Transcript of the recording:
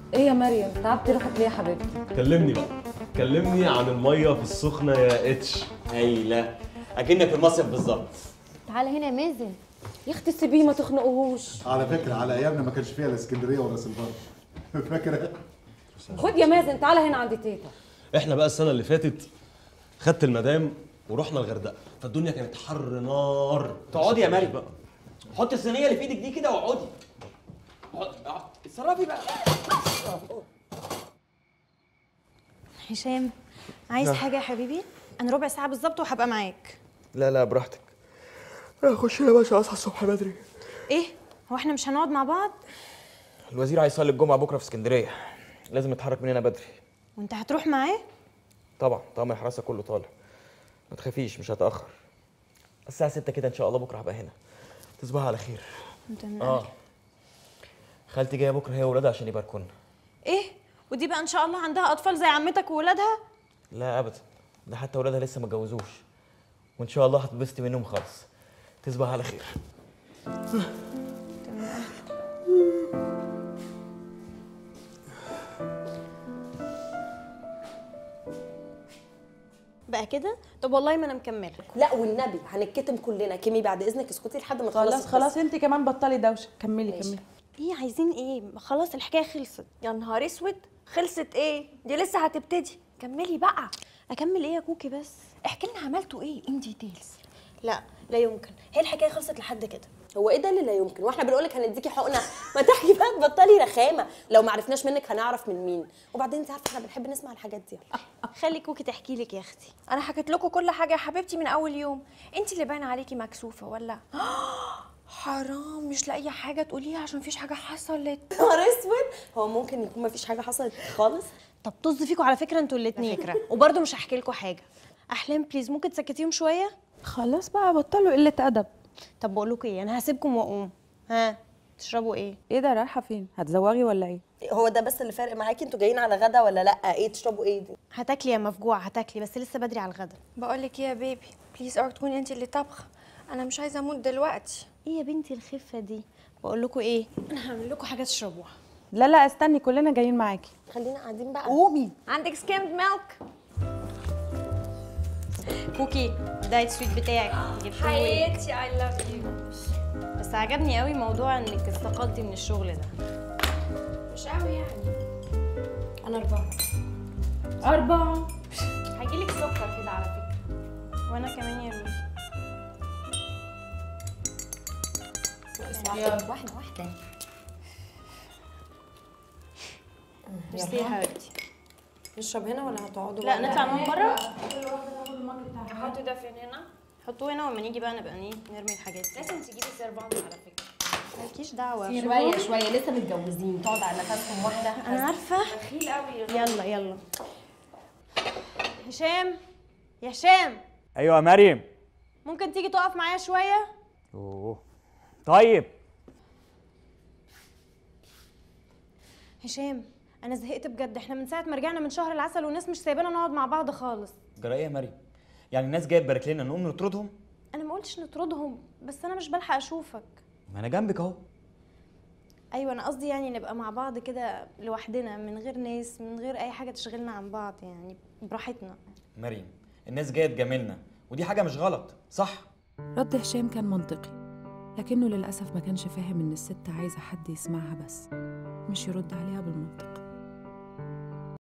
ايه يا مريم تعبتي روحك ليه يا حبيبتي كلمني بقى كلمني عن الميه في السخنه يا اتش هايله اكنك في المصيف بالظبط تعالى هنا يا مازن يا اختي سيبيه ما تخنقوهوش على فكره على ايامنا ما كانش فيها لا اسكندريه ولا راس البر فاكره خد يا مازن تعالى هنا عند تيتا احنا بقى السنه اللي فاتت خدت المدام ورحنا الغردقه فالدنيا كانت حر نار تقعدي يا مريم بقى حطي الصينيه اللي في ايدك دي كده واقعدي اقعد- اقعد. اتصرفي بقى هشام عايز حاجة يا حبيبي؟ أنا ربع ساعة بالظبط وهبقى معاك لا لا براحتك اخش يا باشا اصحى الصبح بدري إيه؟ هو إحنا مش هنقعد مع بعض؟ الوزير هيصلي الجمعه بكره في اسكندريه لازم نتحرك من هنا بدري وأنت هتروح معاه؟ طبعا طقم الحراسه كله طالع ما تخافيش مش هتاخر الساعه 6 كده ان شاء الله بكره هبقى هنا تصبحي على خير أنت من اه خالتي جايه بكره هي وولادها عشان يباركونا إيه؟ ودي بقى إن شاء الله عندها أطفال زي عمتك وولادها؟ لا ابدا ده حتى ولادها لسه ما اتجوزوش وان شاء الله هتتبسطي منهم خالص تصبح على خير بقى كده؟ طب والله ما أنا مكملة لا والنبي هنتكتم كلنا كيمي بعد اذنك اسكتي لحد ما خلاص تخلصي خلاص انت كمان بطلي دوشه كملي ماشي. كملي إيه عايزين إيه؟ ما خلاص الحكاية خلصت يا نهار اسود خلصت ايه دي لسه هتبتدي كملي بقى أكمل إيه يا كوكي بس؟ احكي لنا عملتوا ايه ان ديتيلز لا لا يمكن هي الحكايه خلصت لحد كده هو ايه ده اللي لا يمكن واحنا بنقول لك هنديكي حقنه ما تحكي بقى تبطلي رخامه لو ما عرفناش منك هنعرف من مين وبعدين انت عارفه احنا بنحب نسمع الحاجات دي خلي كوكي تحكي لك يا أختي انا حكيت لكم كل حاجه يا حبيبتي من اول يوم انت اللي باين عليكي مكسوفه ولا حرام مش لاقيه حاجه تقوليها عشان مفيش حاجه حصلت نهار اسود هو ممكن يكون ما فيش حاجه حصلت خالص طب طز فيكوا على فكرة انتوا الاتنين وبرضه مش هحكي لكم حاجة أحلام بليز ممكن تسكتيهم شوية؟ خلاص بقى بطلوا قله ادب طب بقول لكم ايه انا هسيبكم واقوم ها تشربوا ايه ايه ده رايحه فين هتزوغي ولا ايه هو ده بس اللي فارق معاكي انتوا جايين على غدا ولا لا ايه تشربوا ايه دي هتاكلي يا مفجوع هتاكلي بس لسه بدري على الغدا بقول لك يا بيبي بليز اوعي تكوني انت اللي طبخه انا مش عايزه اموت دلوقتي ايه يا بنتي الخفه دي بقول لكم ايه انا هعمل لكم حاجه تشربوها لا لا استني كلنا جايين معاكي خلينا قاعدين بقى قومي عندك سكيمد ميلك كوكي دايت سويت بتاعك جبتوه ايه حياتي اي لاف يو بس عجبني قوي موضوع انك استقلتي من الشغل ده مش قوي يعني انا اربعه اربعه هيجيلك سكر كده على فكره وانا كمان يا روزي واحده واحده واحده ميرسي يا حبيبتي نشرب هنا ولا هتقعدوا لا نطلع نقوم بره حطي ده فين هنا حطوه هنا وما نيجي بقى نبقى ايه نرمي الحاجات دي لازم تجيبي سيرفانت على فكره مالكيش دعوه شويه شويه لسه متجوزين تقعد على نفسكم واحده انا عارفه بخيل قوي يلا يلا هشام يا هشام ايوه يا مريم ممكن تيجي تقف معايا شويه اوه طيب هشام انا زهقت بجد احنا من ساعه ما رجعنا من شهر العسل والناس مش سايبانا نقعد مع بعض خالص جرى ايه يا مريم يعني الناس جايه تبارك لنا نقوم نطردهم انا ما قلتش نطردهم بس انا مش بلحق اشوفك ما انا جنبك اهو ايوه انا قصدي يعني نبقى مع بعض كده لوحدنا من غير ناس من غير اي حاجه تشغلنا عن بعض يعني براحتنا مريم الناس جايه تجاملنا ودي حاجه مش غلط صح رد هشام كان منطقي لكنه للأسف ما كانش فاهم إن الست عايزة حد يسمعها بس مش يرد عليها بالمنطق